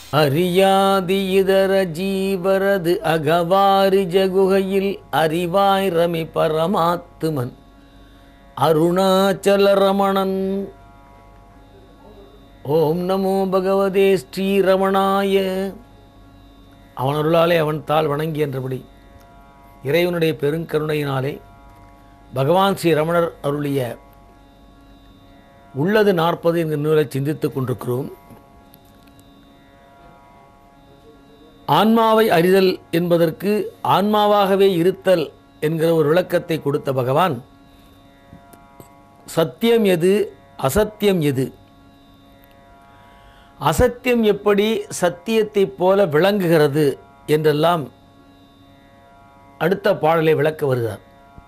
அறியாதி இதர ஜீவரது அகவாரி ஜகுகையில் அறிவாய் ரமி பரமாத்துமன் அருணாச்சல ரமணன் ஓம் நமோ பகவதே ஸ்ரீரமணாய அவன் அருளாலே அவன் தாள் வணங்கி என்றபடி இறைவனுடைய பெருங்கருணையினாலே பகவான் ஸ்ரீ ரமணர் அருளிய உள்ளது நாற்பது என்கிற நூலை சிந்தித்துக் கொண்டிருக்கிறோம் ஆன்மாவை அறிதல் என்பதற்கு ஆன்மாவாகவே இருத்தல் என்கிற ஒரு விளக்கத்தை கொடுத்த பகவான் சத்தியம் எது அசத்தியம் எது அசத்தியம் எப்படி சத்தியத்தைப் போல விளங்குகிறது என்றெல்லாம் அடுத்த பாடலை விளக்க வருகிறார்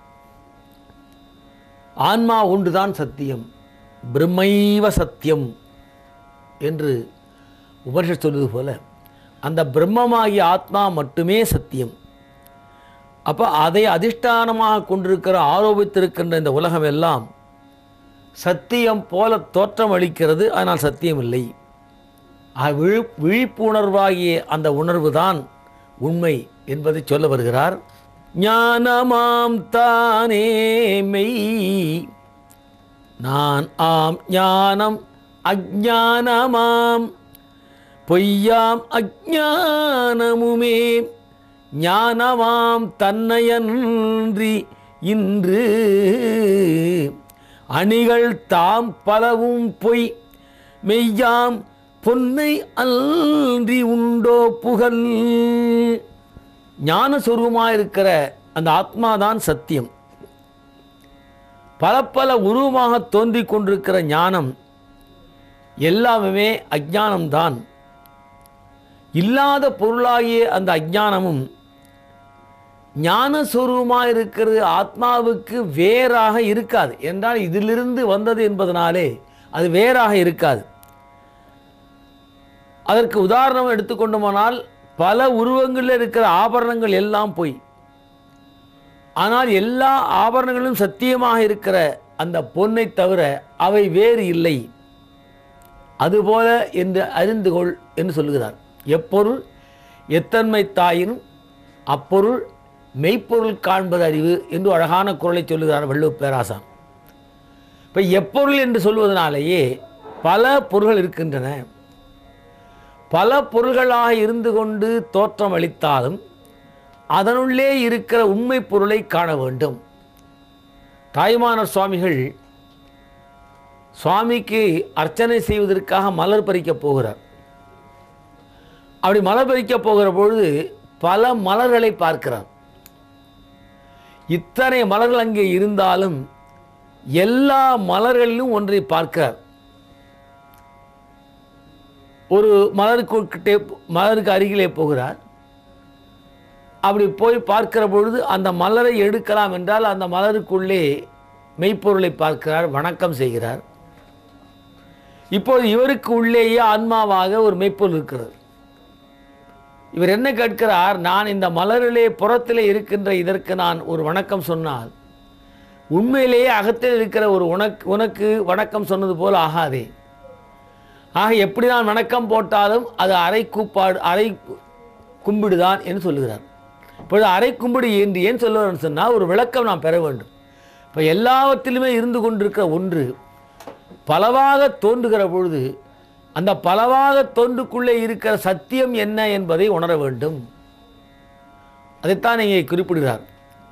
ஆன்மா ஒன்றுதான் சத்தியம் பிரம்மைவ சத்தியம் என்று உபனிஷத் சொல்வது போல அந்த பிரம்மமாகிய ஆத்மா மட்டுமே சத்தியம் அப்போ அதை அதிஷ்டானமாக கொண்டிருக்கிற ஆரோபித்திருக்கின்ற இந்த உலகம் எல்லாம் சத்தியம் போல தோற்றம் அளிக்கிறது ஆனால் சத்தியம் இல்லை ஆக விழி விழிப்புணர்வாகிய அந்த உணர்வு தான் உண்மை என்பதை சொல்ல வருகிறார் ஞானமாம் தானே மெய் நான் ஆம் ஞானம் அஜானமாம் பொய்யாம் அஜானமுமே ஞானமாம் தன்னையன்றி இன்று அணிகள் தாம் பலவும் பொய் மெய்யாம் பொன்னை அன்றி உண்டோ புகழ் ஞான இருக்கிற அந்த ஆத்மாதான் சத்தியம் பல பல உருவமாக தோன்றிக் கொண்டிருக்கிற ஞானம் எல்லாமே அஜானம்தான் இல்லாத பொருளாகிய அந்த அஜானமும் ஞானஸ்வரூபமாக இருக்கிறது ஆத்மாவுக்கு வேறாக இருக்காது என்றால் இதிலிருந்து வந்தது என்பதனாலே அது வேறாக இருக்காது அதற்கு உதாரணம் எடுத்துக்கொண்டோமானால் பல உருவங்களில் இருக்கிற ஆபரணங்கள் எல்லாம் பொய் ஆனால் எல்லா ஆபரணங்களும் சத்தியமாக இருக்கிற அந்த பொன்னை தவிர அவை வேறு இல்லை அதுபோல என்று அறிந்து கொள் என்று சொல்லுகிறார் எப்பொருள் எத்தன்மை தாயினும் அப்பொருள் மெய்ப்பொருள் காண்பது அறிவு என்று அழகான குரலை சொல்லுகிறார் வள்ளுவ பேராசான் இப்போ எப்பொருள் என்று சொல்வதனாலேயே பல பொருள்கள் இருக்கின்றன பல பொருள்களாக இருந்து கொண்டு தோற்றம் அளித்தாலும் அதனுள்ளே இருக்கிற உண்மை பொருளை காண வேண்டும் தாய்மானர் சுவாமிகள் சுவாமிக்கு அர்ச்சனை செய்வதற்காக மலர் பறிக்கப் போகிறார் அப்படி மலர் பறிக்கப் போகிற பொழுது பல மலர்களை பார்க்கிறார் இத்தனை மலர்கள் அங்கே இருந்தாலும் எல்லா மலர்களிலும் ஒன்றை பார்க்கிறார் ஒரு மலருக்கு மலருக்கு அருகிலே போகிறார் அப்படி போய் பார்க்கிற பொழுது அந்த மலரை எடுக்கலாம் என்றால் அந்த மலருக்குள்ளே மெய்ப்பொருளை பார்க்கிறார் வணக்கம் செய்கிறார் இப்போது இவருக்கு உள்ளேயே ஆன்மாவாக ஒரு மெய்ப்பொருள் இருக்கிறது இவர் என்ன கேட்கிறார் நான் இந்த மலரிலே புறத்திலே இருக்கின்ற இதற்கு நான் ஒரு வணக்கம் சொன்னால் உண்மையிலேயே அகத்தில் இருக்கிற ஒரு உனக்கு உனக்கு வணக்கம் சொன்னது போல் ஆகாதே ஆக எப்படி நான் வணக்கம் போட்டாலும் அது அரை கூப்பாடு அரை கும்பிடுதான் என்று சொல்லுகிறார் இப்பொழுது அரை கும்பிடு என்று ஏன் சொல்லுவார்னு சொன்னால் ஒரு விளக்கம் நாம் பெற வேண்டும் இப்போ எல்லாவற்றிலுமே இருந்து கொண்டிருக்கிற ஒன்று பலவாக தோன்றுகிற பொழுது அந்த பலவாக தோன்றுக்குள்ளே இருக்கிற சத்தியம் என்ன என்பதை உணர வேண்டும் அதைத்தான் இங்கே குறிப்பிடுகிறார்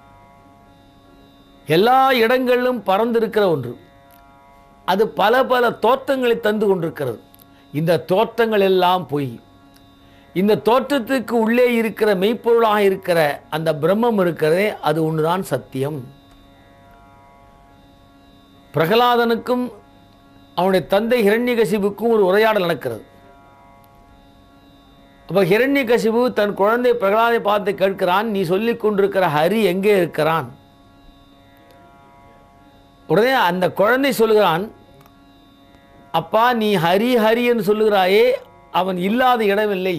எல்லா இடங்களிலும் பறந்திருக்கிற ஒன்று அது பல பல தோற்றங்களை தந்து கொண்டிருக்கிறது இந்த தோற்றங்கள் எல்லாம் பொய் இந்த தோற்றத்துக்கு உள்ளே இருக்கிற மெய்ப்பொருளாக இருக்கிற அந்த பிரம்மம் இருக்கிறதே அது ஒன்றுதான் சத்தியம் பிரகலாதனுக்கும் அவனுடைய தந்தை ஹிரண்யகசிபுக்கும் ஒரு உரையாடல் நடக்கிறது அப்போ ஹிரண்யகசிபு தன் குழந்தை பிரகலாதை பார்த்து கேட்கிறான் நீ சொல்லிக் கொண்டிருக்கிற ஹரி எங்கே இருக்கிறான் உடனே அந்த குழந்தை சொல்லுகிறான் அப்பா நீ ஹரி ஹரி என்று சொல்லுகிறாயே அவன் இல்லாத இடமில்லை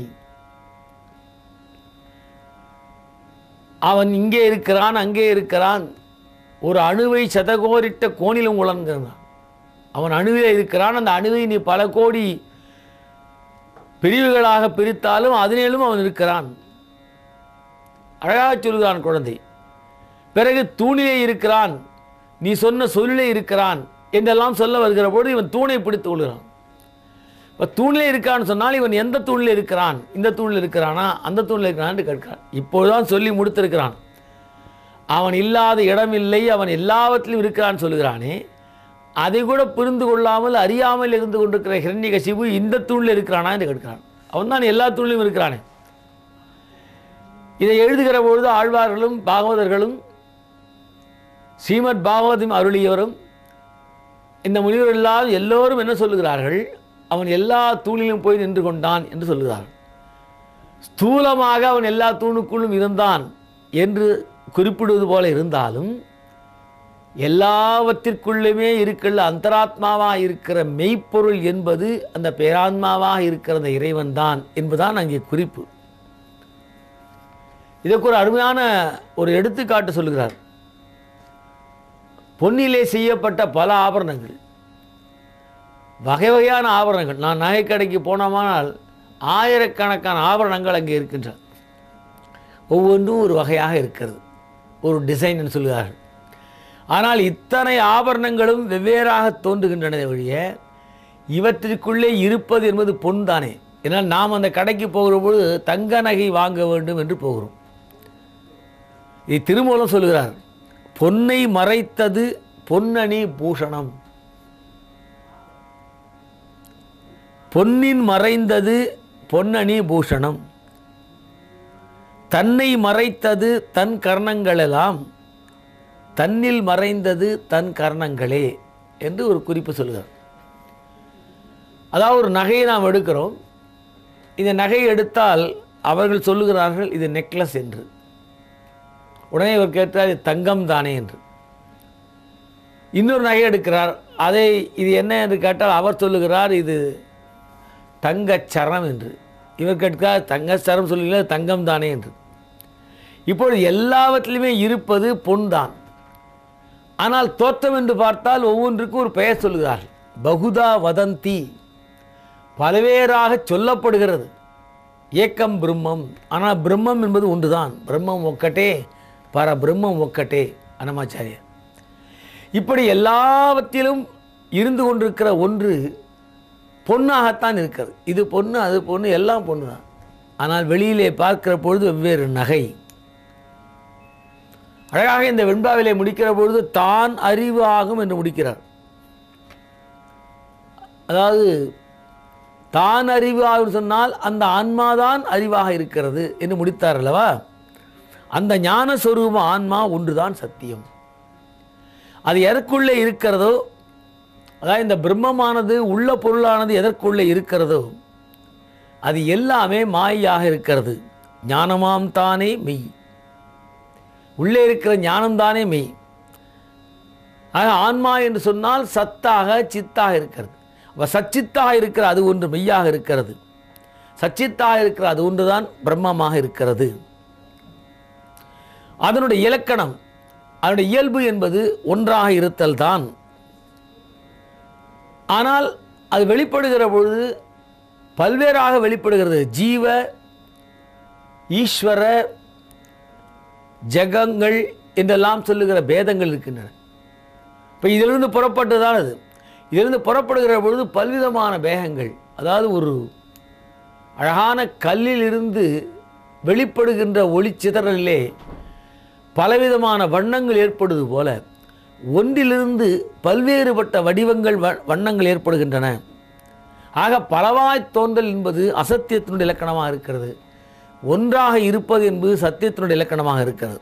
அவன் இங்கே இருக்கிறான் அங்கே இருக்கிறான் ஒரு அணுவை சதகோரிட்ட கோணிலும் உழன்கிறான் அவன் அணுவிலே இருக்கிறான் அந்த அணுவை நீ பல கோடி பிரிவுகளாக பிரித்தாலும் அதனிலும் அவன் இருக்கிறான் அழகாக சொல்கிறான் குழந்தை பிறகு தூணிலே இருக்கிறான் நீ சொன்ன சொல்லிலே இருக்கிறான் என்றெல்லாம் சொல்ல வருகிற பொழுது இவன் தூணை பிடித்து கொள்கிறான் இப்போ தூணிலே இருக்கான்னு சொன்னால் இவன் எந்த தூணில் இருக்கிறான் இந்த தூணில் இருக்கிறானா அந்த தூணில் இருக்கிறான்னு கேட்கிறான் இப்போதுதான் சொல்லி முடித்திருக்கிறான் அவன் இல்லாத இடமில்லை அவன் எல்லாவற்றிலும் இருக்கிறான்னு சொல்லுகிறானே அதை கூட புரிந்து கொள்ளாமல் அறியாமல் இருந்து கொண்டிருக்கிற ஹிரண்யகசிபு இந்த தூணில் இருக்கிறானா என்று கேட்கிறான் அவன் தான் எல்லா தூணிலும் இருக்கிறானே இதை எழுதுகிற பொழுது ஆழ்வார்களும் பாகவதர்களும் ஸ்ரீமத் பாகவதம் அருளியவரும் இந்த முனிவர் எல்லாம் எல்லோரும் என்ன சொல்லுகிறார்கள் அவன் எல்லா தூணிலும் போய் நின்று கொண்டான் என்று சொல்லுகிறார்கள் ஸ்தூலமாக அவன் எல்லா தூணுக்குள்ளும் இருந்தான் என்று குறிப்பிடுவது போல இருந்தாலும் எல்லாவற்றிற்குள்ளுமே இருக்கிற அந்தராத்மாவாக இருக்கிற மெய்ப்பொருள் என்பது அந்த பேராத்மாவாக இருக்கிற அந்த இறைவன் தான் என்பதுதான் அங்கே குறிப்பு இதற்கு ஒரு அருமையான ஒரு எடுத்துக்காட்டு சொல்லுகிறார் பொன்னிலே செய்யப்பட்ட பல ஆபரணங்கள் வகை வகையான ஆபரணங்கள் நான் நகைக்கடைக்கு போனோமானால் ஆயிரக்கணக்கான ஆபரணங்கள் அங்கே இருக்கின்றன ஒவ்வொன்றும் ஒரு வகையாக இருக்கிறது ஒரு டிசைன் என்று சொல்கிறார்கள் ஆனால் இத்தனை ஆபரணங்களும் வெவ்வேறாக தோன்றுகின்றன ஒழிய இவற்றிற்குள்ளே இருப்பது என்பது பொன் தானே ஏன்னால் நாம் அந்த கடைக்கு போகிற பொழுது தங்க நகை வாங்க வேண்டும் என்று போகிறோம் இது திருமூலம் சொல்லுகிறார் பொன்னை மறைத்தது பொன்னணி பூஷணம் பொன்னின் மறைந்தது பொன்னணி பூஷணம் தன்னை மறைத்தது தன் கர்ணங்களெல்லாம் தன்னில் மறைந்தது தன் கர்ணங்களே என்று ஒரு குறிப்பு சொல்கிறார் அதாவது ஒரு நகையை நாம் எடுக்கிறோம் இந்த நகை எடுத்தால் அவர்கள் சொல்லுகிறார்கள் இது நெக்லஸ் என்று உடனே இவர் கேட்டார் இது தங்கம் தானே என்று இன்னொரு நகை எடுக்கிறார் அதை இது என்ன என்று கேட்டால் அவர் சொல்லுகிறார் இது தங்கச்சரம் என்று இவர் கேட்கிறார் தங்கச்சரம் சொல்லுகிறார் தங்கம் தானே என்று இப்பொழுது எல்லாவற்றிலுமே இருப்பது பொன் தான் ஆனால் தோற்றம் என்று பார்த்தால் ஒவ்வொன்றுக்கும் ஒரு பெயர் சொல்லுகிறார்கள் பகுதா வதந்தி பல்வேறாக சொல்லப்படுகிறது ஏக்கம் பிரம்மம் ஆனால் பிரம்மம் என்பது ஒன்றுதான் பிரம்மம் ஒக்கட்டே பர பிரம்மம் ஒக்கட்டே அன்னமாச்சாரியர் இப்படி எல்லாவற்றிலும் இருந்து கொண்டிருக்கிற ஒன்று பொன்னாகத்தான் இருக்கிறது இது பொண்ணு அது பொண்ணு எல்லாம் பொண்ணு தான் ஆனால் வெளியிலே பார்க்கிற பொழுது வெவ்வேறு நகை அழகாக இந்த வெண்பாவிலே முடிக்கிற பொழுது தான் அறிவு ஆகும் என்று முடிக்கிறார் அதாவது தான் அறிவு ஆகும் சொன்னால் அந்த ஆன்மாதான் அறிவாக இருக்கிறது என்று முடித்தார் அல்லவா அந்த ஞான சொரூப ஆன்மா ஒன்றுதான் சத்தியம் அது எதற்குள்ளே இருக்கிறதோ அதாவது இந்த பிரம்மமானது உள்ள பொருளானது எதற்குள்ளே இருக்கிறதோ அது எல்லாமே மாயாக இருக்கிறது ஞானமாம் தானே மெய் உள்ளே இருக்கிற ஞானம்தானே மெய் ஆக ஆன்மா என்று சொன்னால் சத்தாக சித்தாக இருக்கிறது அப்போ சச்சித்தாக இருக்கிற அது ஒன்று மெய்யாக இருக்கிறது சச்சித்தாக இருக்கிற அது ஒன்றுதான் பிரம்மமாக இருக்கிறது அதனுடைய இலக்கணம் அதனுடைய இயல்பு என்பது ஒன்றாக இருத்தல் தான் ஆனால் அது வெளிப்படுகிற பொழுது பல்வேறாக வெளிப்படுகிறது ஜீவ ஈஸ்வர ஜகங்கள் என்றெல்லாம் சொல்லுகிற பேதங்கள் இருக்கின்றன இப்போ இதிலிருந்து புறப்பட்டு தான் அது இதிலிருந்து புறப்படுகிற பொழுது பல்விதமான பேகங்கள் அதாவது ஒரு அழகான கல்லிலிருந்து வெளிப்படுகின்ற ஒளிச்சிதறலிலே பலவிதமான வண்ணங்கள் ஏற்படுவது போல ஒன்றிலிருந்து பல்வேறுபட்ட வடிவங்கள் வ- வண்ணங்கள் ஏற்படுகின்றன ஆக பலவாய் தோன்றல் என்பது அசத்தியத்தினுடைய இலக்கணமாக இருக்கிறது ஒன்றாக இருப்பது என்பது சத்தியத்தினுடைய இலக்கணமாக இருக்கிறது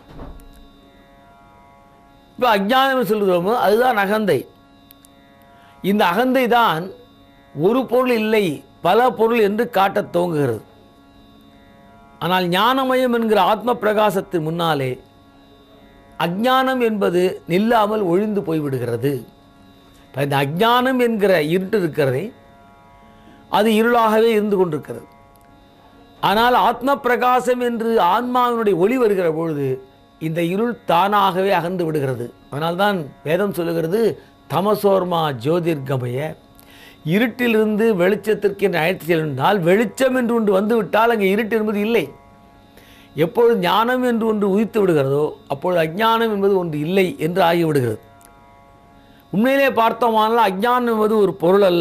இப்போ அஜ்ஞானம் சொல்கிறோமோ அதுதான் அகந்தை இந்த அகந்தை தான் ஒரு பொருள் இல்லை பல பொருள் என்று காட்டத் துவங்குகிறது ஆனால் ஞானமயம் என்கிற ஆத்ம பிரகாசத்தின் முன்னாலே அஜ்ஞானம் என்பது நில்லாமல் ஒழிந்து போய்விடுகிறது இப்ப இந்த அஜ்ஞானம் என்கிற இருட்டு இருக்கிறதே அது இருளாகவே இருந்து கொண்டிருக்கிறது ஆனால் ஆத்ம பிரகாசம் என்று ஆன்மாவினுடைய ஒளி வருகிற பொழுது இந்த இருள் தானாகவே அகன்று விடுகிறது அதனால்தான் வேதம் சொல்லுகிறது தமசோர்மா ஜோதிர்கமய இருட்டிலிருந்து வெளிச்சத்திற்கு என்று அழைத்து சென்றால் வெளிச்சம் என்று ஒன்று வந்துவிட்டால் அங்கே இருட்டு என்பது இல்லை எப்பொழுது ஞானம் என்று ஒன்று உதித்து விடுகிறதோ அப்பொழுது அஞ்ஞானம் என்பது ஒன்று இல்லை என்று ஆகிவிடுகிறது உண்மையிலே பார்த்தோமானால் அஞ்ஞானம் என்பது ஒரு பொருள் அல்ல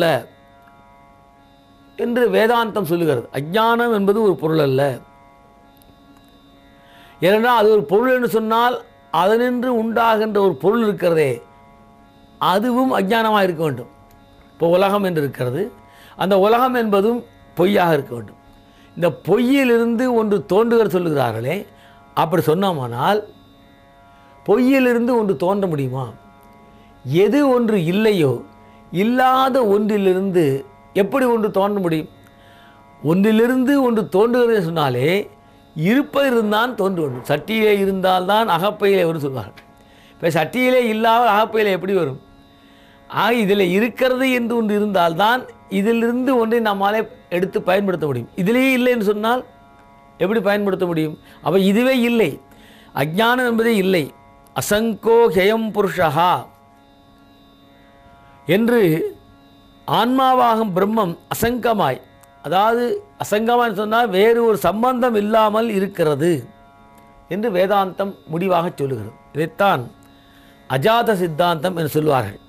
என்று வேதாந்தம் சொல்லுகிறது அஞ்ஞானம் என்பது ஒரு பொருள் அல்ல ஏனென்றால் அது ஒரு பொருள் என்று சொன்னால் அதனின்று உண்டாகின்ற ஒரு பொருள் இருக்கிறதே அதுவும் அஞ்ஞானமாக இருக்க வேண்டும் இப்போ உலகம் என்று இருக்கிறது அந்த உலகம் என்பதும் பொய்யாக இருக்க வேண்டும் இந்த பொய்யிலிருந்து ஒன்று தோன்றுகிற சொல்லுகிறார்களே அப்படி சொன்னோமானால் பொய்யிலிருந்து ஒன்று தோன்ற முடியுமா எது ஒன்று இல்லையோ இல்லாத ஒன்றிலிருந்து எப்படி ஒன்று தோன்ற முடியும் ஒன்றிலிருந்து ஒன்று தோன்றுகிறது சொன்னாலே இருப்பதிலிருந்தான் தோன்ற வேண்டும் சட்டியிலே இருந்தால்தான் அகப்பையிலே வரும் சொல்வார்கள் இப்போ சட்டியிலே இல்லாமல் அகப்பையிலே எப்படி வரும் ஆக இதில் இருக்கிறது என்று ஒன்று இருந்தால்தான் இதிலிருந்து ஒன்றை நம்மாலே எடுத்து பயன்படுத்த முடியும் இதிலேயே இல்லைன்னு சொன்னால் எப்படி பயன்படுத்த முடியும் அப்போ இதுவே இல்லை அஜ்ஞானம் என்பதே இல்லை அசங்கோ ஹெயம் புருஷா என்று ஆன்மாவாகும் பிரம்மம் அசங்கமாய் அதாவது அசங்கமாய் சொன்னால் வேறு ஒரு சம்பந்தம் இல்லாமல் இருக்கிறது என்று வேதாந்தம் முடிவாக சொல்லுகிறது இதைத்தான் அஜாத சித்தாந்தம் என்று சொல்லுவார்கள்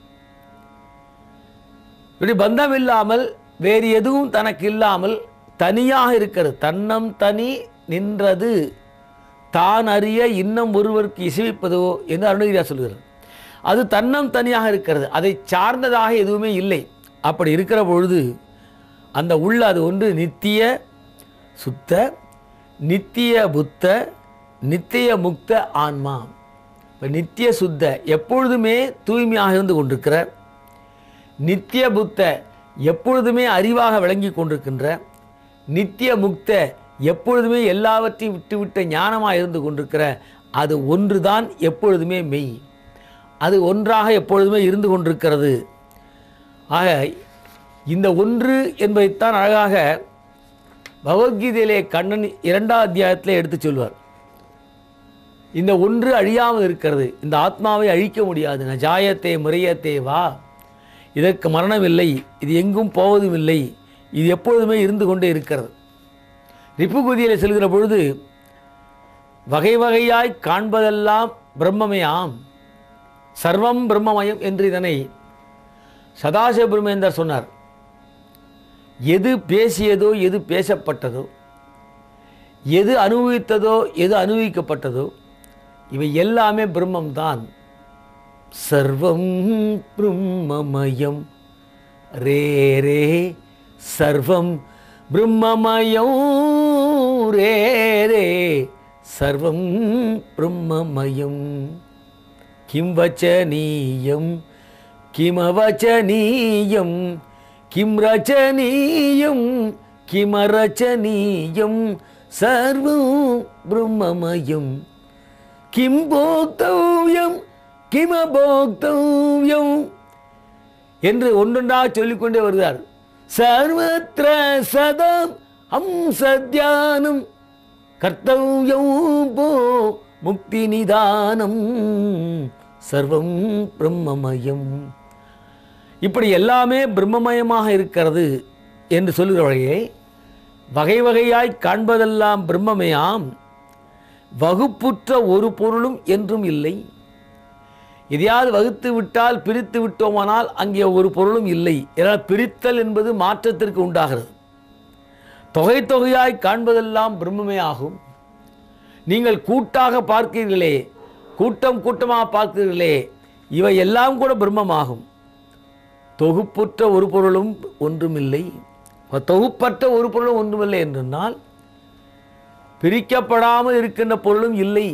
இப்படி பந்தம் இல்லாமல் வேறு எதுவும் தனக்கு இல்லாமல் தனியாக இருக்கிறது தன்னம் தனி நின்றது தான் அறிய இன்னும் ஒருவருக்கு இசைவிப்பதோ என்று அருணகிரியா சொல்கிறது அது தன்னம் தனியாக இருக்கிறது அதை சார்ந்ததாக எதுவுமே இல்லை அப்படி இருக்கிற பொழுது அந்த உள்ள அது ஒன்று நித்திய சுத்த நித்திய புத்த நித்திய முக்த ஆன்மா இப்போ நித்திய சுத்த எப்பொழுதுமே தூய்மையாக இருந்து கொண்டிருக்கிற நித்திய புத்த எப்பொழுதுமே அறிவாக விளங்கி கொண்டிருக்கின்ற நித்திய முக்த எப்பொழுதுமே எல்லாவற்றையும் விட்டுவிட்ட ஞானமாக இருந்து கொண்டிருக்கிற அது ஒன்றுதான் எப்பொழுதுமே மெய் அது ஒன்றாக எப்பொழுதுமே இருந்து கொண்டிருக்கிறது ஆக இந்த ஒன்று என்பதைத்தான் அழகாக பகவத்கீதையிலே கண்ணன் இரண்டாம் அத்தியாயத்திலே எடுத்து சொல்வார் இந்த ஒன்று அழியாமல் இருக்கிறது இந்த ஆத்மாவை அழிக்க முடியாது நஜாயத்தே முறையத்தே வா இதற்கு மரணமில்லை இது எங்கும் போவதும் இல்லை இது எப்பொழுதுமே இருந்து கொண்டே இருக்கிறது ரிப்புகுதியில் செல்கிற பொழுது வகை வகையாய் காண்பதெல்லாம் பிரம்மமயாம் சர்வம் பிரம்மமயம் என்று இதனை சதாசிவ பிரம்மேந்தர் சொன்னார் எது பேசியதோ எது பேசப்பட்டதோ எது அனுபவித்ததோ எது அனுபவிக்கப்பட்டதோ இவை எல்லாமே பிரம்மம்தான் சர்வம் பிரம்மமயம் ரே ரே சர்வம் பிரம்மமயம் ரே ரே சர்வம் பிரம்மமயம் கிம் வச்சனீயம் கிமவச்சனீயம் கிம் ரச்சனீயம் கிமரச்சனீயம் சர்வம் பிரம்மமயம் கிம் போக்தவ்யம் கிமபோக்தவ்யம் என்று ஒன்றொன்றாக சொல்லிக்கொண்டே வருகிறார் சர்வத்திர சதம் ஹம் சத்யானம் கர்த்தவ்யம் போ முக்தி நிதானம் சர்வம் பிரம்மமயம் இப்படி எல்லாமே பிரம்மமயமாக இருக்கிறது என்று சொல்லுகிற வழியை வகை வகையாய் காண்பதெல்லாம் பிரம்மமயாம் வகுப்புற்ற ஒரு பொருளும் என்றும் இல்லை எதையாவது வகுத்து விட்டால் பிரித்து விட்டோமானால் அங்கே ஒரு பொருளும் இல்லை ஏனால் பிரித்தல் என்பது மாற்றத்திற்கு உண்டாகிறது தொகை தொகையாய் காண்பதெல்லாம் பிரம்மமே ஆகும் நீங்கள் கூட்டாக பார்க்கிறீர்களே கூட்டம் கூட்டமாக பார்க்கிறீர்களே இவை எல்லாம் கூட பிரம்மமாகும் தொகுப்புற்ற ஒரு பொருளும் ஒன்றுமில்லை அப்ப தொகுப்பற்ற ஒரு பொருளும் ஒன்றுமில்லை என்றால் பிரிக்கப்படாமல் இருக்கின்ற பொருளும் இல்லை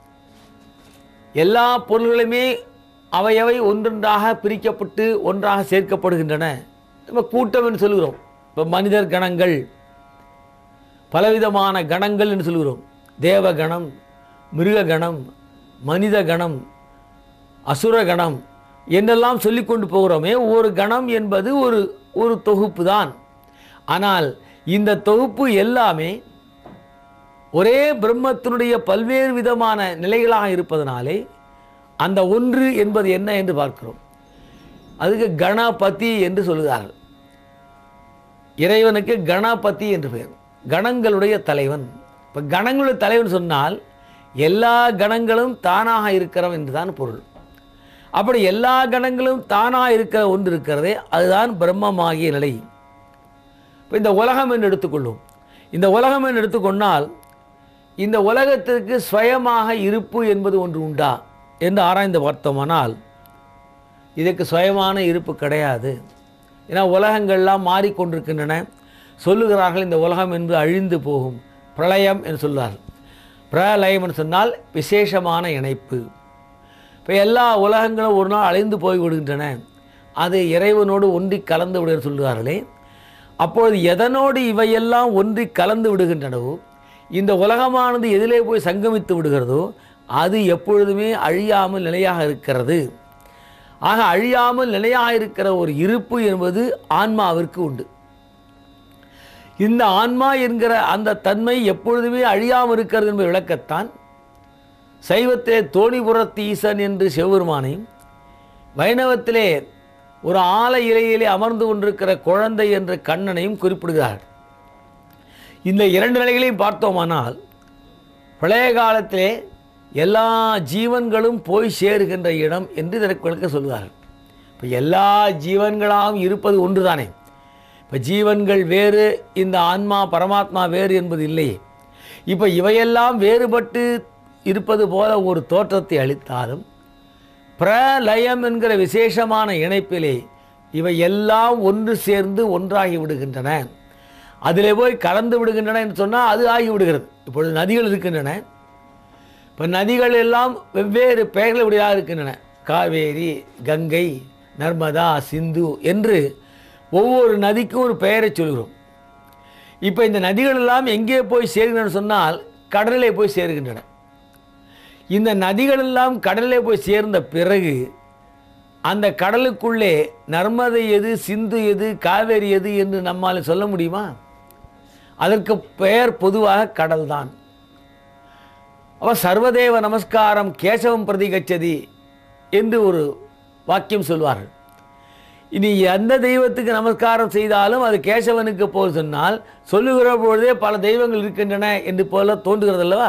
எல்லா பொருள்களுமே அவையவை ஒன்றொன்றாக பிரிக்கப்பட்டு ஒன்றாக சேர்க்கப்படுகின்றன நம்ம கூட்டம் என்று சொல்கிறோம் இப்போ மனிதர் கணங்கள் பலவிதமான கணங்கள் என்று சொல்கிறோம் தேவ கணம் மிருக கணம் மனித கணம் அசுர கணம் என்றெல்லாம் சொல்லிக்கொண்டு போகிறோமே ஒரு கணம் என்பது ஒரு ஒரு தொகுப்பு தான் ஆனால் இந்த தொகுப்பு எல்லாமே ஒரே பிரம்மத்தினுடைய பல்வேறு விதமான நிலைகளாக இருப்பதனாலே அந்த ஒன்று என்பது என்ன என்று பார்க்கிறோம் அதுக்கு கணபதி என்று சொல்கிறார்கள் இறைவனுக்கு கணபதி என்று பெயர் கணங்களுடைய தலைவன் இப்போ கணங்களுடைய தலைவன் சொன்னால் எல்லா கணங்களும் தானாக இருக்கிறவன் என்றுதான் பொருள் அப்படி எல்லா கணங்களும் தானாக இருக்கிற ஒன்று இருக்கிறதே அதுதான் பிரம்மமாகிய நிலை இப்போ இந்த உலகம் என்று எடுத்துக்கொள்வோம் இந்த உலகம் என்று எடுத்துக்கொண்டால் இந்த உலகத்திற்கு சுயமாக இருப்பு என்பது ஒன்று உண்டா என்று ஆராய்ந்து பார்த்தோமானால் இதற்கு சுயமான இருப்பு கிடையாது ஏன்னா உலகங்கள்லாம் மாறிக்கொண்டிருக்கின்றன சொல்லுகிறார்கள் இந்த உலகம் என்று அழிந்து போகும் பிரளயம் என்று சொல்வார்கள் பிரளயம் என்று சொன்னால் விசேஷமான இணைப்பு இப்போ எல்லா உலகங்களும் ஒரு நாள் அழிந்து போய் விடுகின்றன அது இறைவனோடு ஒன்றி கலந்து விடுகிற சொல்கிறார்களே அப்பொழுது எதனோடு இவையெல்லாம் ஒன்றி கலந்து விடுகின்றனவோ இந்த உலகமானது எதிலே போய் சங்கமித்து விடுகிறதோ அது எப்பொழுதுமே அழியாமல் நிலையாக இருக்கிறது ஆக அழியாமல் நிலையாக இருக்கிற ஒரு இருப்பு என்பது ஆன்மாவிற்கு உண்டு இந்த ஆன்மா என்கிற அந்த தன்மை எப்பொழுதுமே அழியாமல் இருக்கிறது என்பதை விளக்கத்தான் சைவத்திலே தோணிபுரத்து ஈசன் என்று சிவபெருமானையும் வைணவத்திலே ஒரு ஆல இலையிலே அமர்ந்து கொண்டிருக்கிற குழந்தை என்ற கண்ணனையும் குறிப்பிடுகிறார் இந்த இரண்டு நிலைகளையும் பார்த்தோமானால் பழைய காலத்திலே எல்லா ஜீவன்களும் போய் சேருகின்ற இடம் என்று இதற்கு விளக்க சொல்கிறார்கள் இப்போ எல்லா ஜீவன்களாகவும் இருப்பது ஒன்றுதானே இப்போ ஜீவன்கள் வேறு இந்த ஆன்மா பரமாத்மா வேறு என்பது இல்லையே இப்போ இவையெல்லாம் வேறுபட்டு இருப்பது போல ஒரு தோற்றத்தை அளித்தாலும் பிரலயம் என்கிற விசேஷமான இணைப்பிலே இவை எல்லாம் ஒன்று சேர்ந்து ஒன்றாகி விடுகின்றன அதிலே போய் கலந்து விடுகின்றன என்று சொன்னால் அது ஆகி விடுகிறது இப்பொழுது நதிகள் இருக்கின்றன இப்போ நதிகள் எல்லாம் வெவ்வேறு பெயர்கள் உடையதாக இருக்கின்றன காவேரி கங்கை நர்மதா சிந்து என்று ஒவ்வொரு நதிக்கும் ஒரு பெயரை சொல்கிறோம் இப்போ இந்த நதிகள் எல்லாம் எங்கே போய் சேர்கின்றன சொன்னால் கடலிலே போய் சேர்கின்றன இந்த நதிகள் எல்லாம் கடலிலே போய் சேர்ந்த பிறகு அந்த கடலுக்குள்ளே நர்மதை எது சிந்து எது காவேரி எது என்று நம்மால் சொல்ல முடியுமா அதற்கு பெயர் பொதுவாக கடல்தான் அவ சர்வதேவ நமஸ்காரம் கேசவம் பிரதிகச்சதி என்று ஒரு வாக்கியம் சொல்வார்கள் இனி எந்த தெய்வத்துக்கு நமஸ்காரம் செய்தாலும் அது கேசவனுக்கு போல் சொன்னால் சொல்லுகிற பொழுதே பல தெய்வங்கள் இருக்கின்றன என்று போல தோன்றுகிறது அல்லவா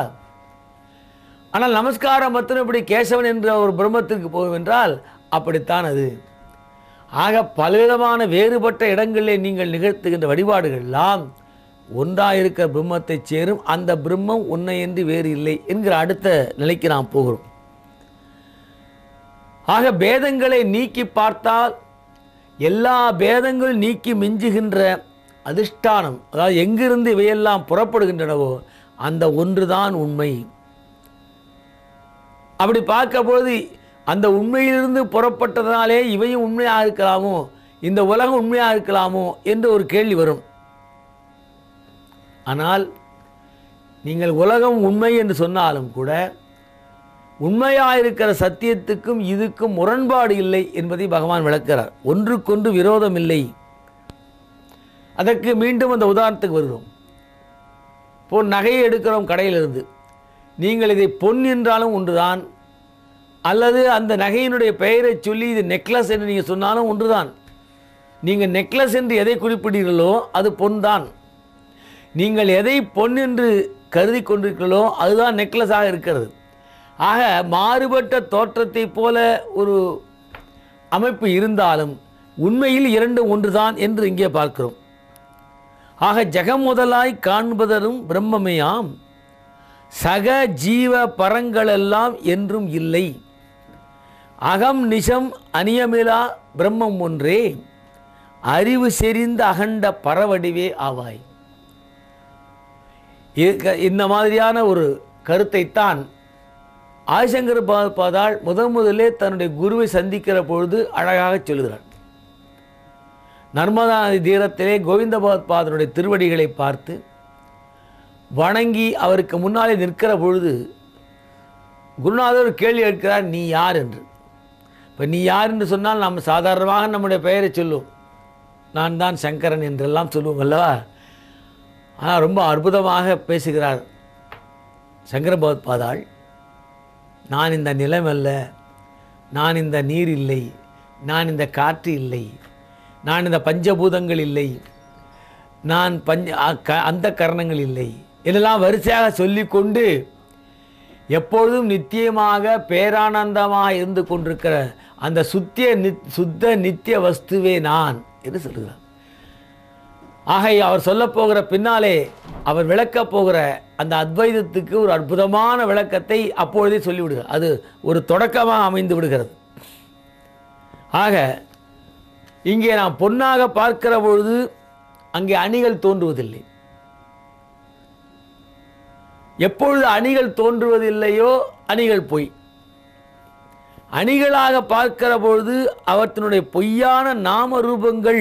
ஆனால் நமஸ்காரம் மட்டும் இப்படி கேசவன் என்ற ஒரு பிரம்மத்திற்கு போகும் என்றால் அப்படித்தான் அது ஆக பலவிதமான வேறுபட்ட இடங்களிலே நீங்கள் நிகழ்த்துகின்ற வழிபாடுகள் எல்லாம் ஒன்றாயிருக்கிற பிரம்மத்தை சேரும் அந்த பிரம்மம் உன்னை என்று வேறு இல்லை என்கிற அடுத்த நிலைக்கு நாம் போகிறோம் ஆக பேதங்களை நீக்கி பார்த்தால் எல்லா பேதங்களும் நீக்கி மிஞ்சுகின்ற அதிஷ்டானம் அதாவது எங்கிருந்து இவையெல்லாம் புறப்படுகின்றனவோ அந்த ஒன்றுதான் உண்மை அப்படி பார்க்கும்போது அந்த உண்மையிலிருந்து புறப்பட்டதனாலே இவையும் உண்மையாக இருக்கலாமோ இந்த உலகம் உண்மையாக இருக்கலாமோ என்று ஒரு கேள்வி வரும் ஆனால் நீங்கள் உலகம் உண்மை என்று சொன்னாலும் கூட உண்மையாக இருக்கிற சத்தியத்துக்கும் இதுக்கும் முரண்பாடு இல்லை என்பதை பகவான் விளக்கிறார் ஒன்றுக்கொன்று விரோதம் இல்லை அதற்கு மீண்டும் அந்த உதாரணத்துக்கு வருகிறோம் இப்போ நகையை எடுக்கிறோம் கடையிலிருந்து நீங்கள் இதை பொன் என்றாலும் ஒன்றுதான் அல்லது அந்த நகையினுடைய பெயரை சொல்லி இது நெக்லஸ் என்று நீங்கள் சொன்னாலும் ஒன்றுதான் நீங்கள் நெக்லஸ் என்று எதை குறிப்பிடுகிறீர்களோ அது பொன் தான் நீங்கள் எதை பொன் என்று கருதி கொண்டிருக்கிறீர்களோ அதுதான் நெக்லஸாக இருக்கிறது ஆக மாறுபட்ட தோற்றத்தைப் போல ஒரு அமைப்பு இருந்தாலும் உண்மையில் இரண்டு ஒன்றுதான் என்று இங்கே பார்க்கிறோம் ஆக ஜெகம் முதலாய் காண்பதரும் பிரம்மமேயாம் சக ஜீவ பரங்களெல்லாம் என்றும் இல்லை அகம் நிஷம் அநியமிலா பிரம்மம் ஒன்றே அறிவு செறிந்த அகண்ட பரவடிவே ஆவாய் இது- இந்த மாதிரியான ஒரு கருத்தைத்தான் ஆதிசங்கர் பா- பாதாள் முதன் முதலே தன்னுடைய குருவை சந்திக்கிற பொழுது அழகாக சொல்கிறார் நர்மதா நதி தீரத்திலே கோவிந்தபாத் பாதனுடைய திருவடிகளை பார்த்து வணங்கி அவருக்கு முன்னாலே நிற்கிற பொழுது குருநாதர் ஒரு கேள்வி கேட்கிறார் நீ யார் என்று இப்போ நீ யார் என்று சொன்னால் நாம் சாதாரணமாக நம்முடைய பெயரை சொல்லுவோம் நான் தான் சங்கரன் என்றெல்லாம் சொல்லுவோம் அல்லவா ஆனால் ரொம்ப அற்புதமாக பேசுகிறார் சங்கரபகவத் பாதாள் நான் இந்த நிலம் அல்ல நான் இந்த நீர் இல்லை நான் இந்த காற்று இல்லை நான் இந்த பஞ்சபூதங்கள் இல்லை நான் பஞ்ச அ- க அந்த கரணங்கள் இல்லை இதெல்லாம் வரிசையாக சொல்லிக்கொண்டு எப்பொழுதும் நித்தியமாக பேரானந்தமாக இருந்து கொண்டிருக்கிற அந்த சுத்திய நித் சுத்த நித்திய வஸ்துவே நான் என்று சொல்கிறார் ஆகை அவர் சொல்லப் போகிற பின்னாலே அவர் விளக்கப் போகிற அந்த அத்வைதத்துக்கு ஒரு அற்புதமான விளக்கத்தை அப்பொழுதே சொல்லிவிடுகிறார் அது ஒரு தொடக்கமாக அமைந்து விடுகிறது ஆக இங்கே நாம் பொன்னாக பார்க்கிற பொழுது அங்கே அணிகள் தோன்றுவதில்லை எப்பொழுது அணிகள் தோன்றுவதில்லையோ அணிகள் பொய் அணிகளாக பார்க்கிற பொழுது அவற்றினுடைய பொய்யான நாம ரூபங்கள்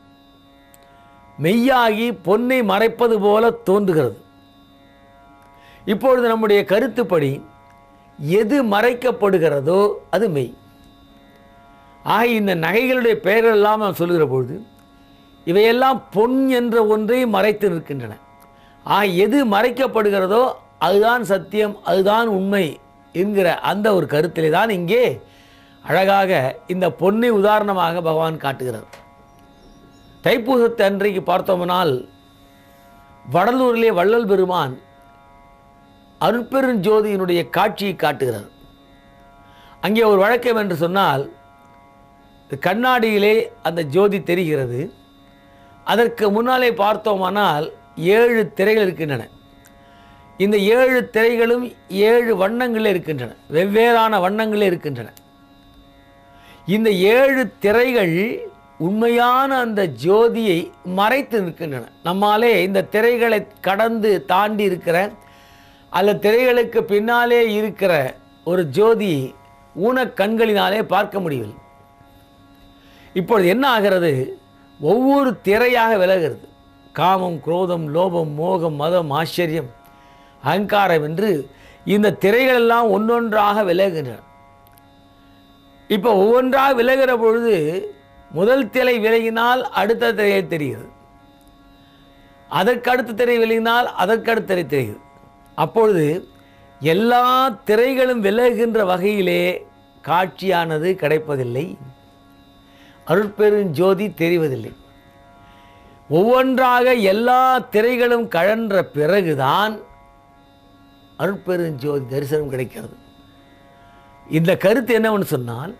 மெய்யாகி பொன்னை மறைப்பது போல தோன்றுகிறது இப்பொழுது நம்முடைய கருத்துப்படி எது மறைக்கப்படுகிறதோ அது மெய் ஆக இந்த நகைகளுடைய பெயர்கள் எல்லாம் நாம் சொல்லுகிற பொழுது இவையெல்லாம் பொன் என்ற ஒன்றை மறைத்து நிற்கின்றன ஆக எது மறைக்கப்படுகிறதோ அதுதான் சத்தியம் அதுதான் உண்மை என்கிற அந்த ஒரு கருத்திலே தான் இங்கே அழகாக இந்த பொன்னை உதாரணமாக பகவான் காட்டுகிறார் தைப்பூசத்தை அன்றைக்கு பார்த்தோம்னால் வடலூரிலே வள்ளல் பெருமான் அருட்பெருஞ்சோதியினுடைய காட்சியை காட்டுகிறார் அங்கே ஒரு வழக்கம் என்று சொன்னால் கண்ணாடியிலே அந்த ஜோதி தெரிகிறது அதற்கு முன்னாலே பார்த்தோமானால் ஏழு திரைகள் இருக்கின்றன இந்த ஏழு திரைகளும் ஏழு வண்ணங்களில் இருக்கின்றன வெவ்வேறான வண்ணங்களில் இருக்கின்றன இந்த ஏழு திரைகள் உண்மையான அந்த ஜோதியை மறைத்து நிற்கின்றன நம்மாலே இந்த திரைகளை கடந்து தாண்டி இருக்கிற அல்ல திரைகளுக்கு பின்னாலே இருக்கிற ஒரு ஜோதி ஊனக் கண்களினாலே பார்க்க முடியவில்லை இப்பொழுது என்ன ஆகிறது ஒவ்வொரு திரையாக விலகிறது காமம் குரோதம் லோபம் மோகம் மதம் ஆச்சரியம் அகங்காரம் என்று இந்த திரைகள் எல்லாம் ஒன்றொன்றாக விலகுகின்றன இப்போ ஒவ்வொன்றாக விலகிற பொழுது முதல் திரை விலகினால் அடுத்த திரையை தெரிகிறது அதற்கு அடுத்த திரை விலகினால் அதற்கு அடுத்த திரை தெரிகிறது அப்பொழுது எல்லா திரைகளும் விலகுகின்ற வகையிலே காட்சியானது கிடைப்பதில்லை அருட்பெருஞ்சோதி தெரிவதில்லை ஒவ்வொன்றாக எல்லா திரைகளும் கழன்ற பிறகுதான் அருட்பெருஞ்சோதி தரிசனம் கிடைக்கிறது இந்த கருத்து என்னவென்னு சொன்னால்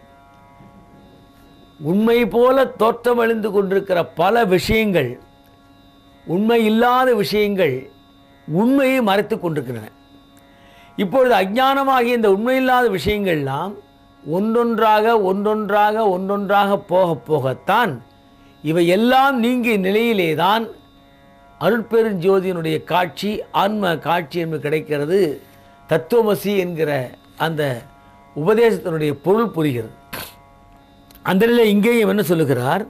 உண்மை போல தோற்றமழிந்து கொண்டிருக்கிற பல விஷயங்கள் உண்மை இல்லாத விஷயங்கள் உண்மையை மறைத்து கொண்டிருக்கின்றன இப்பொழுது அஞ்ஞானமாகிய இந்த உண்மையில்லாத விஷயங்கள்லாம் ஒன்றொன்றாக ஒன்றொன்றாக ஒன்றொன்றாக போக போகத்தான் இவை எல்லாம் நீங்கிய நிலையிலே தான் அருட்பெருஞ்சோதியினுடைய காட்சி ஆன்ம காட்சி என்பது கிடைக்கிறது தத்துவமசி என்கிற அந்த உபதேசத்தினுடைய பொருள் புரிகிறது அந்த நிலையில் இங்கேயும் என்ன சொல்லுகிறார்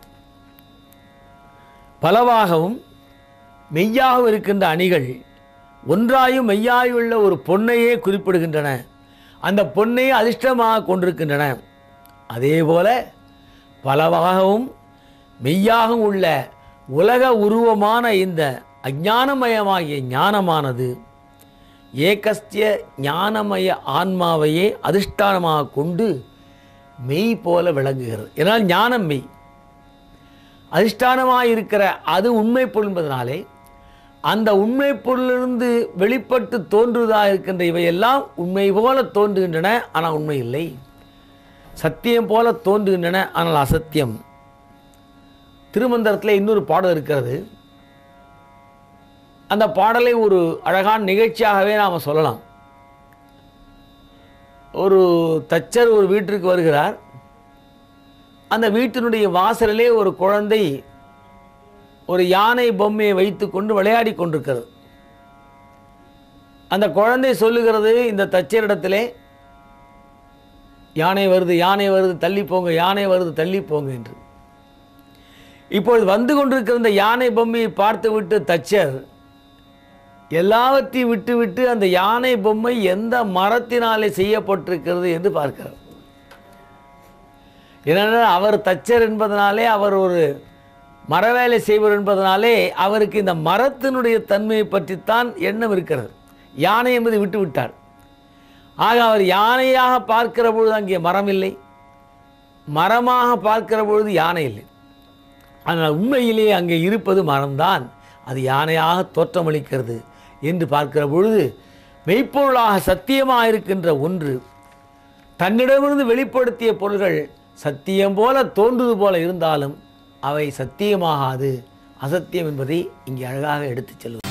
பலவாகவும் மெய்யாகவும் இருக்கின்ற அணிகள் ஒன்றாயும் மெய்யாயுள்ள ஒரு பொன்னையே குறிப்பிடுகின்றன அந்த பொன்னை அதிர்ஷ்டமாக கொண்டிருக்கின்றன அதேபோல பலவாகவும் மெய்யாகவும் உள்ள உலக உருவமான இந்த அஞ்ஞானமயமாகிய ஞானமானது ஏகஸ்திய ஞானமய ஆன்மாவையே அதிஷ்டானமாக கொண்டு மெய் போல விளங்குகிறது ஏனால் ஞானம் மெய் அதிஷ்டானமாக இருக்கிற அது உண்மை பொருள் என்பதனாலே அந்த உண்மை பொருளிலிருந்து வெளிப்பட்டு தோன்றுவதாக இருக்கின்ற இவையெல்லாம் உண்மை போல தோன்றுகின்றன ஆனால் உண்மை இல்லை சத்தியம் போல தோன்றுகின்றன ஆனால் அசத்தியம் திருமந்திரத்தில் இன்னொரு பாடல் இருக்கிறது அந்த பாடலை ஒரு அழகான நிகழ்ச்சியாகவே நாம் சொல்லலாம் ஒரு தச்சர் ஒரு வீட்டிற்கு வருகிறார் அந்த வீட்டினுடைய வாசலிலே ஒரு குழந்தை ஒரு யானை பொம்மையை வைத்துக்கொண்டு விளையாடி கொண்டிருக்கிறது அந்த குழந்தை சொல்லுகிறது இந்த தச்சரிடத்திலே யானை வருது யானை வருது தள்ளி போங்க யானை வருது தள்ளி போங்க என்று இப்பொழுது வந்து கொண்டிருக்கிற இந்த யானை பொம்மையை பார்த்துவிட்டு தச்சர் எல்லாவற்றையும் விட்டுவிட்டு அந்த யானை பொம்மை எந்த மரத்தினாலே செய்யப்பட்டிருக்கிறது என்று பார்க்கிறார் ஏனென்றால் அவர் தச்சர் என்பதனாலே அவர் ஒரு மரவேலை செய்வர் என்பதனாலே அவருக்கு இந்த மரத்தினுடைய தன்மையை பற்றித்தான் எண்ணம் இருக்கிறது யானை என்பதை விட்டு விட்டார் ஆக அவர் யானையாக பார்க்கிற பொழுது அங்கே மரம் இல்லை மரமாக பார்க்கிற பொழுது யானை இல்லை ஆனால் உண்மையிலேயே அங்கே இருப்பது மரம்தான் அது யானையாக தோற்றமளிக்கிறது என்று பார்க்கிற பொழுது மெய்ப்பொருளாக சத்தியமாக இருக்கின்ற ஒன்று தன்னிடமிருந்து வெளிப்படுத்திய பொருள்கள் சத்தியம் போல தோன்றுவது போல இருந்தாலும் அவை சத்தியமாகாது அசத்தியம் என்பதை இங்கே அழகாக எடுத்துச் செல்வது